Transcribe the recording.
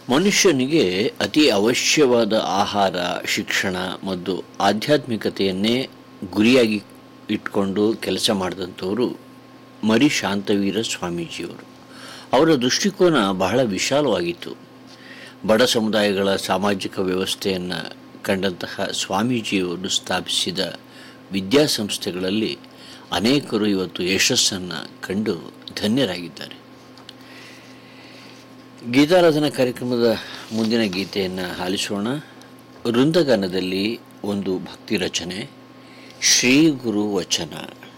ಮನುಷ್ಯನಿಗೆ ಅತಿ ಅವಶ್ಯವಾದ ಆಹಾರ ಶಿಕ್ಷಣ ಮತ್ತು ಆಧ್ಯಾತ್ಮಿಕತೆಯನ್ನೇ ಗುರಿಯಾಗಿ ಇಟ್ಕೊಂಡು ಕೆಲಸ ಮಾಡಿದಂಥವರು ಮರಿ ಶಾಂತವೀರ ಸ್ವಾಮೀಜಿಯವರು ಅವರ ದೃಷ್ಟಿಕೋನ ಬಹಳ ವಿಶಾಲವಾಗಿತ್ತು ಬಡ ಸಮುದಾಯಗಳ ಸಾಮಾಜಿಕ ವ್ಯವಸ್ಥೆಯನ್ನು ಕಂಡಂತಹ ಸ್ವಾಮೀಜಿಯವರು ಸ್ಥಾಪಿಸಿದ ವಿದ್ಯಾಸಂಸ್ಥೆಗಳಲ್ಲಿ ಅನೇಕರು ಇವತ್ತು ಯಶಸ್ಸನ್ನು ಕಂಡು ಧನ್ಯರಾಗಿದ್ದಾರೆ ಗೀತಾರಾಧನಾ ಕಾರ್ಯಕ್ರಮದ ಮುಂದಿನ ಗೀತೆಯನ್ನು ಆಲಿಸೋಣ ವೃಂದಗಾನದಲ್ಲಿ ಒಂದು ಭಕ್ತಿ ರಚನೆ ಶ್ರೀ ಗುರು ವಚನ